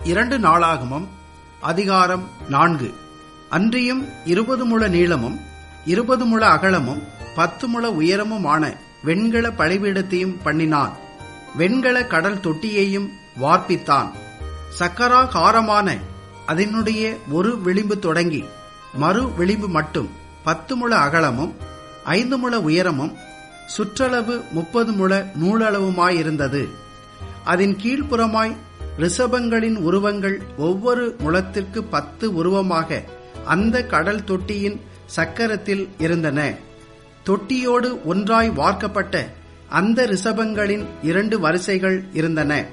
இரண்டு நாளாகமம் அதிகாரம் நான்கு அன்றியும் இருபது முழ நீளமும் இருபது முழ அகலமும் பத்து முழ உயரமுமான வெண்கல பழிபீடத்தையும் பண்ணினான் வெண்கல கடல் தொட்டியையும் வார்ப்பித்தான் சக்கராகாரமான அதனுடைய ஒரு விளிம்பு தொடங்கி மறு விளிம்பு மட்டும் பத்து முழ அகலமும் ஐந்து முழ உயரமும் சுற்றளவு முப்பது முழ நூலளவுமாயிருந்தது அதன் கீழ்ப்புறமாய் ரிஷபங்களின் உருவங்கள் ஒவ்வொரு முழத்திற்கு பத்து உருவமாக அந்த கடல் தொட்டியின் சக்கரத்தில் இருந்தன தொட்டியோடு ஒன்றாய் வார்க்கப்பட்ட அந்த ரிஷபங்களின் இரண்டு வரிசைகள் இருந்தன